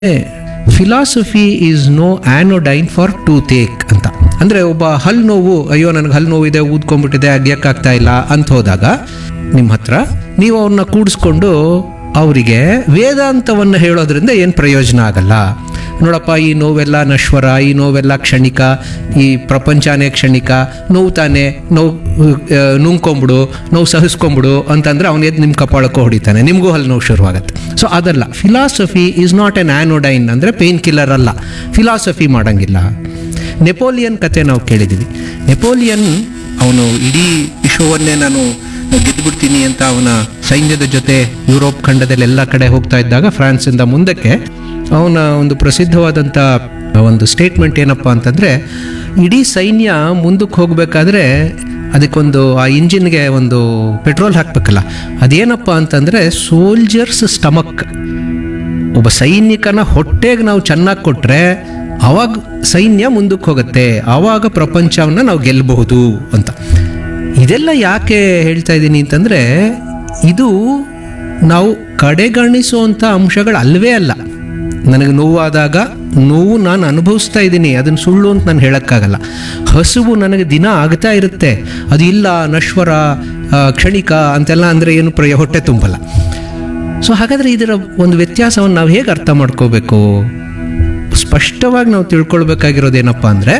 philosophy is no anodyne for toothache ಅಂತ ಅಂದರೆ ಒಬ್ಬ ಹಲ್ಲು ನೋವು ಅಯ್ಯೋ ನನಗೆ ಹಲ್ಲು ನೋವು ಇದೆ ಊದ್ಕೊಂಡ್ಬಿಟ್ಟಿದೆ ಅಗ್ಯಕ್ಕಾಗ್ತಾ ಇಲ್ಲ ಅಂತ ಹೋದಾಗ ನಿಮ್ಮ ಹತ್ರ ನೀವು ಅವ್ರನ್ನ ಕೂಡಿಸ್ಕೊಂಡು ಅವರಿಗೆ ವೇದಾಂತವನ್ನು ಹೇಳೋದ್ರಿಂದ ಏನು ಪ್ರಯೋಜನ ಆಗಲ್ಲ ನೋಡಪ್ಪ ಈ ನೋವೆಲ್ಲ ನಶ್ವರ ಈ ನೋವೆಲ್ಲ ಕ್ಷಣಿಕ ಈ ಪ್ರಪಂಚನೇ ಕ್ಷಣಿಕ ನೋವು ತಾನೇ ನೋವು ಆ, ನುಂಗ್ಕೊಂಬಿಡು ನೋವು ಸಹಿಸ್ಕೊಂಬಿಡು ಅಂತಂದ್ರೆ ಅವನ ಎದ್ದು ನಿಮ್ಮ ಕಪಾಳಕ್ಕೂ ಹೊಡಿತಾನೆ ನಿಮಗೂ ಹಲ್ಲು ನೋವು ಶುರುವಾಗುತ್ತೆ ಸೊ ಅದಲ್ಲ philosophy is not an anodyne ಅಂದರೆ ಪೇನ್ ಕಿಲ್ಲರ್ ಅಲ್ಲ ಫಿಲಾಸಫಿ ಮಾಡಂಗಿಲ್ಲ ನೆಪೋಲಿಯನ್ ಕತೆ ನಾವು ಕೇಳಿದ್ದೀವಿ ನೆಪೋಲಿಯನ್ ಅವನು ಇಡೀ ವಿಶ್ವವನ್ನೇ ನಾನು ಗೆದ್ದುಬಿಡ್ತೀನಿ ಅಂತ ಅವನ ಸೈನ್ಯದ ಜೊತೆ ಯುರೋಪ್ ಖಂಡದಲ್ಲಿ ಎಲ್ಲ ಕಡೆ ಹೋಗ್ತಾ ಇದ್ದಾಗ ಫ್ರಾನ್ಸಿಂದ ಮುಂದಕ್ಕೆ ಅವನ ಒಂದು ಪ್ರಸಿದ್ಧವಾದಂಥ ಒಂದು ಸ್ಟೇಟ್ಮೆಂಟ್ ಏನಪ್ಪ ಅಂತಂದರೆ ಇಡೀ ಸೈನ್ಯ ಮುಂದಕ್ಕೆ ಹೋಗಬೇಕಾದ್ರೆ ಅದಕ್ಕೊಂದು ಆ ಇಂಜಿನ್ಗೆ ಒಂದು ಪೆಟ್ರೋಲ್ ಹಾಕಬೇಕಲ್ಲ ಅದೇನಪ್ಪ ಅಂತಂದರೆ ಸೋಲ್ಜರ್ಸ್ ಸ್ಟಮಕ್ ಒಬ್ಬ ಸೈನಿಕನ ಹೊಟ್ಟೆಗೆ ನಾವು ಚೆನ್ನಾಗಿ ಕೊಟ್ಟರೆ ಅವಾಗ ಸೈನ್ಯ ಮುಂದಕ್ಕೆ ಹೋಗುತ್ತೆ ಆವಾಗ ಪ್ರಪಂಚವನ್ನು ನಾವು ಗೆಲ್ಲಬಹುದು ಅಂತ ಇದೆಲ್ಲ ಯಾಕೆ ಹೇಳ್ತಾ ಇದ್ದೀನಿ ಅಂತಂದರೆ ಇದು ನಾವು ಕಡೆಗಣಿಸುವಂಥ ಅಂಶಗಳು ಅಲ್ವೇ ಅಲ್ಲ ನನಗೆ ನೋವಾದಾಗ ನೋವು ನಾನು ಅನುಭವಿಸ್ತಾ ಇದ್ದೀನಿ ಅದನ್ನು ಸುಳ್ಳು ಅಂತ ನಾನು ಹೇಳೋಕ್ಕಾಗಲ್ಲ ಹಸುವು ನನಗೆ ದಿನ ಆಗ್ತಾ ಇರುತ್ತೆ ಅದು ಇಲ್ಲ ನಶ್ವರ ಆ, ಕ್ಷಣಿಕ ಅಂತೆಲ್ಲ ಅಂದರೆ ಏನು ಪ್ರಯ ಹೊಟ್ಟೆ ತುಂಬಲ್ಲ ಸೊ ಹಾಗಾದರೆ ಇದರ ಒಂದು ವ್ಯತ್ಯಾಸವನ್ನು ನಾವು ಹೇಗೆ ಅರ್ಥ ಮಾಡ್ಕೋಬೇಕು ಸ್ಪಷ್ಟವಾಗಿ ನಾವು ತಿಳ್ಕೊಳ್ಬೇಕಾಗಿರೋದೇನಪ್ಪ ಅಂದರೆ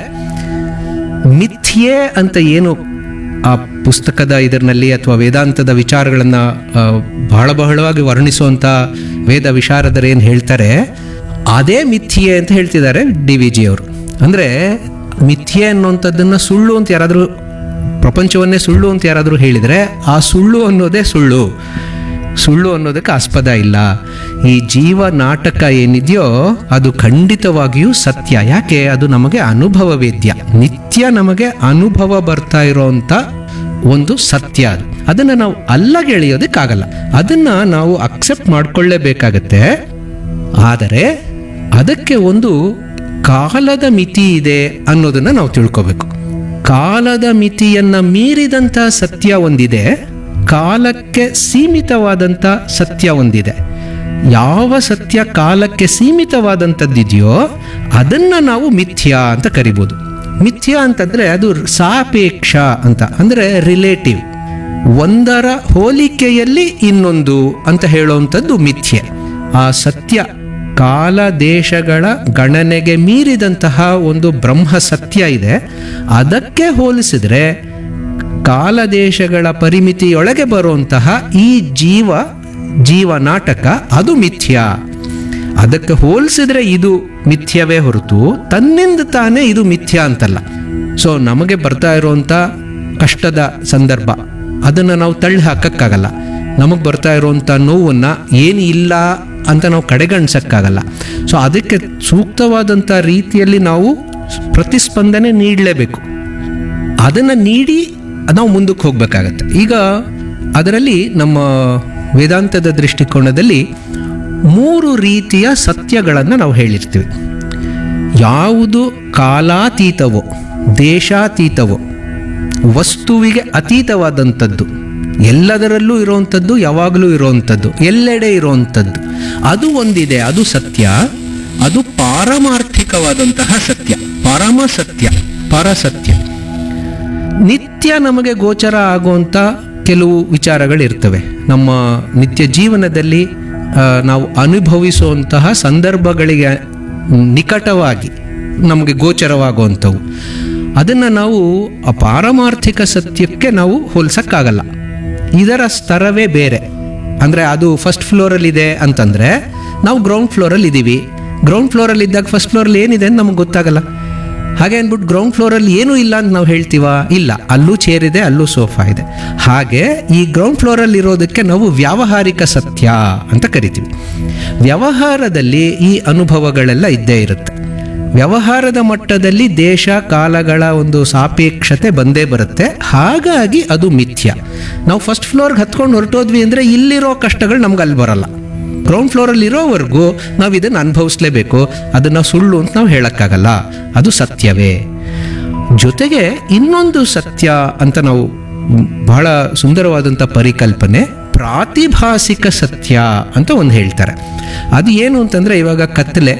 ಮಿಥ್ಯೆ ಅಂತ ಏನು ಆ ಪುಸ್ತಕದ ಇದರಲ್ಲಿ ಅಥವಾ ವೇದಾಂತದ ವಿಚಾರಗಳನ್ನು ಬಹಳ ಬಹಳವಾಗಿ ವರ್ಣಿಸುವಂಥ ವೇದ ವಿಶಾರದರು ಏನು ಹೇಳ್ತಾರೆ ಅದೇ ಮಿಥ್ಯೆ ಅಂತ ಹೇಳ್ತಿದ್ದಾರೆ ಡಿ ವಿ ಜಿ ಅವರು ಅಂದರೆ ಮಿಥ್ಯೆ ಅನ್ನುವಂಥದ್ದನ್ನು ಸುಳ್ಳು ಅಂತ ಯಾರಾದರೂ ಪ್ರಪಂಚವನ್ನೇ ಸುಳ್ಳು ಅಂತ ಯಾರಾದರೂ ಹೇಳಿದರೆ ಆ ಸುಳ್ಳು ಅನ್ನೋದೇ ಸುಳ್ಳು ಸುಳ್ಳು ಅನ್ನೋದಕ್ಕೆ ಆಸ್ಪದ ಇಲ್ಲ ಈ ಜೀವ ನಾಟಕ ಏನಿದೆಯೋ ಅದು ಖಂಡಿತವಾಗಿಯೂ ಸತ್ಯ ಯಾಕೆ ಅದು ನಮಗೆ ಅನುಭವ ವೇದ್ಯ ನಿತ್ಯ ನಮಗೆ ಅನುಭವ ಬರ್ತಾ ಇರೋಂಥ ಒಂದು ಸತ್ಯ ಅದು ಅದನ್ನು ನಾವು ಅಲ್ಲಗೆಳೆಯೋದಕ್ಕಾಗಲ್ಲ ಅದನ್ನು ನಾವು ಅಕ್ಸೆಪ್ಟ್ ಮಾಡ್ಕೊಳ್ಳೇಬೇಕಾಗತ್ತೆ ಆದರೆ ಅದಕ್ಕೆ ಒಂದು ಕಾಲದ ಮಿತಿ ಇದೆ ಅನ್ನೋದನ್ನು ನಾವು ತಿಳ್ಕೋಬೇಕು ಕಾಲದ ಮಿತಿಯನ್ನ ಮೀರಿದಂಥ ಸತ್ಯ ಒಂದಿದೆ ಕಾಲಕ್ಕೆ ಸೀಮಿತವಾದಂಥ ಸತ್ಯ ಒಂದಿದೆ ಯಾವ ಸತ್ಯ ಕಾಲಕ್ಕೆ ಸೀಮಿತವಾದಂಥದ್ದಿದೆಯೋ ಅದನ್ನು ನಾವು ಮಿಥ್ಯ ಅಂತ ಕರಿಬೋದು ಮಿಥ್ಯ ಅಂತಂದರೆ ಅದು ಸಾಪೇಕ್ಷ ಅಂತ ಅಂದರೆ ರಿಲೇಟಿವ್ ಒಂದರ ಹೋಲಿಕೆಯಲ್ಲಿ ಇನ್ನೊಂದು ಅಂತ ಹೇಳುವಂಥದ್ದು ಮಿಥ್ಯೆ ಆ ಸತ್ಯ ಕಾಲ ದೇಶಗಳ ಗಣನೆಗೆ ಮೀರಿದಂತಹ ಒಂದು ಬ್ರಹ್ಮ ಸತ್ಯ ಇದೆ ಅದಕ್ಕೆ ಹೋಲಿಸಿದ್ರೆ ಕಾಲದೇಶಗಳ ಪರಿಮಿತಿಯೊಳಗೆ ಬರುವಂತಹ ಈ ಜೀವ ಜೀವ ನಾಟಕ ಅದು ಮಿಥ್ಯ ಅದಕ್ಕೆ ಹೋಲಿಸಿದ್ರೆ ಇದು ಮಿಥ್ಯವೇ ಹೊರತು ತನ್ನಿಂದ ತಾನೇ ಇದು ಮಿಥ್ಯ ಅಂತಲ್ಲ ಸೊ ನಮಗೆ ಬರ್ತಾ ಇರುವಂಥ ಕಷ್ಟದ ಸಂದರ್ಭ ಅದನ್ನು ನಾವು ತಳ್ಳಿ ಹಾಕಕ್ಕಾಗಲ್ಲ ನಮಗೆ ಬರ್ತಾ ಇರುವಂಥ ನೋವನ್ನು ಏನು ಇಲ್ಲ ಅಂತ ನಾವು ಕಡೆಗಣಿಸಕ್ಕಾಗಲ್ಲ ಸೊ ಅದಕ್ಕೆ ಸೂಕ್ತವಾದಂಥ ರೀತಿಯಲ್ಲಿ ನಾವು ಪ್ರತಿಸ್ಪಂದನೆ ನೀಡಲೇಬೇಕು ಅದನ್ನು ನೀಡಿ ನಾವು ಮುಂದಕ್ಕೆ ಹೋಗಬೇಕಾಗತ್ತೆ ಈಗ ಅದರಲ್ಲಿ ನಮ್ಮ ವೇದಾಂತದ ದೃಷ್ಟಿಕೋನದಲ್ಲಿ ಮೂರು ರೀತಿಯ ಸತ್ಯಗಳನ್ನು ನಾವು ಹೇಳಿರ್ತೀವಿ ಯಾವುದು ಕಾಲಾತೀತವೋ ದೇಶಾತೀತವೋ ವಸ್ತುವಿಗೆ ಅತೀತವಾದಂಥದ್ದು ಎಲ್ಲದರಲ್ಲೂ ಇರುವಂಥದ್ದು ಯಾವಾಗಲೂ ಇರುವಂಥದ್ದು ಎಲ್ಲೆಡೆ ಇರುವಂಥದ್ದು ಅದು ಒಂದಿದೆ ಅದು ಸತ್ಯ ಅದು ಪಾರಮಾರ್ಥಿಕವಾದಂತಹ ಸತ್ಯ ಪರಮ ಸತ್ಯ ಪರಸತ್ಯ ನಿತ್ಯ ನಮಗೆ ಗೋಚರ ಆಗುವಂಥ ಕೆಲವು ವಿಚಾರಗಳಿರ್ತವೆ ನಮ್ಮ ನಿತ್ಯ ಜೀವನದಲ್ಲಿ ಆ, ನಾವು ಅನುಭವಿಸುವಂತಹ ಸಂದರ್ಭಗಳಿಗೆ ನಿಕಟವಾಗಿ ನಮಗೆ ಗೋಚರವಾಗುವಂಥವು ಅದನ್ನು ನಾವು ಆ ಪಾರಮಾರ್ಥಿಕ ಸತ್ಯಕ್ಕೆ ನಾವು ಹೋಲ್ಸಕ್ಕಾಗಲ್ಲ ಇದರ ಸ್ತರವೇ ಬೇರೆ ಅಂದರೆ ಅದು ಫಸ್ಟ್ ಫ್ಲೋರಲ್ಲಿದೆ ಅಂತಂದರೆ ನಾವು ಗ್ರೌಂಡ್ ಫ್ಲೋರಲ್ಲಿ ಇದ್ದೀವಿ ಗ್ರೌಂಡ್ ಫ್ಲೋರಲ್ಲಿ ಇದ್ದಾಗ ಫಸ್ಟ್ ಫ್ಲೋರಲ್ಲಿ ಏನಿದೆ ಅಂತ ನಮಗೆ ಗೊತ್ತಾಗಲ್ಲ ಹಾಗೆ ಅಂದ್ಬಿಟ್ಟು ಗ್ರೌಂಡ್ ಫ್ಲೋರಲ್ಲಿ ಏನೂ ಇಲ್ಲ ಅಂತ ನಾವು ಹೇಳ್ತೀವಾ ಇಲ್ಲ ಅಲ್ಲೂ ಚೇರ್ ಇದೆ ಅಲ್ಲೂ ಸೋಫಾ ಇದೆ ಹಾಗೆ ಈ ಗ್ರೌಂಡ್ ಫ್ಲೋರಲ್ಲಿ ಇರೋದಕ್ಕೆ ನಾವು ವ್ಯಾವಹಾರಿಕ ಸತ್ಯ ಅಂತ ಕರಿತೀವಿ ವ್ಯವಹಾರದಲ್ಲಿ ಈ ಅನುಭವಗಳೆಲ್ಲ ಇದ್ದೇ ಇರುತ್ತೆ ವ್ಯವಹಾರದ ಮಟ್ಟದಲ್ಲಿ ದೇಶ ಕಾಲಗಳ ಒಂದು ಸಾಪೇಕ್ಷತೆ ಬಂದೇ ಬರುತ್ತೆ ಹಾಗಾಗಿ ಅದು ಮಿಥ್ಯ ನಾವು ಫಸ್ಟ್ ಫ್ಲೋರ್ಗೆ ಹತ್ಕೊಂಡು ಹೊರಟೋದ್ವಿ ಅಂದರೆ ಇಲ್ಲಿರೋ ಕಷ್ಟಗಳು ನಮ್ಗೆ ಅಲ್ಲಿ ಬರಲ್ಲ ಗ್ರೌಂಡ್ ಫ್ಲೋರಲ್ಲಿ ಇರೋವರೆಗೂ ನಾವು ಇದನ್ನು ಅನುಭವಿಸ್ಲೇಬೇಕು ಅದನ್ನು ಸುಳ್ಳು ಅಂತ ನಾವು ಹೇಳೋಕ್ಕಾಗಲ್ಲ ಅದು ಸತ್ಯವೇ ಜೊತೆಗೆ ಇನ್ನೊಂದು ಸತ್ಯ ಅಂತ ನಾವು ಮ್, ಬಹಳ ಸುಂದರವಾದಂಥ ಪರಿಕಲ್ಪನೆ ಪ್ರಾತಿಭಾಸಿಕ ಸತ್ಯ ಅಂತ ಒಂದು ಹೇಳ್ತಾರೆ ಅದು ಏನು ಅಂತಂದರೆ ಇವಾಗ ಕತ್ತಲೆ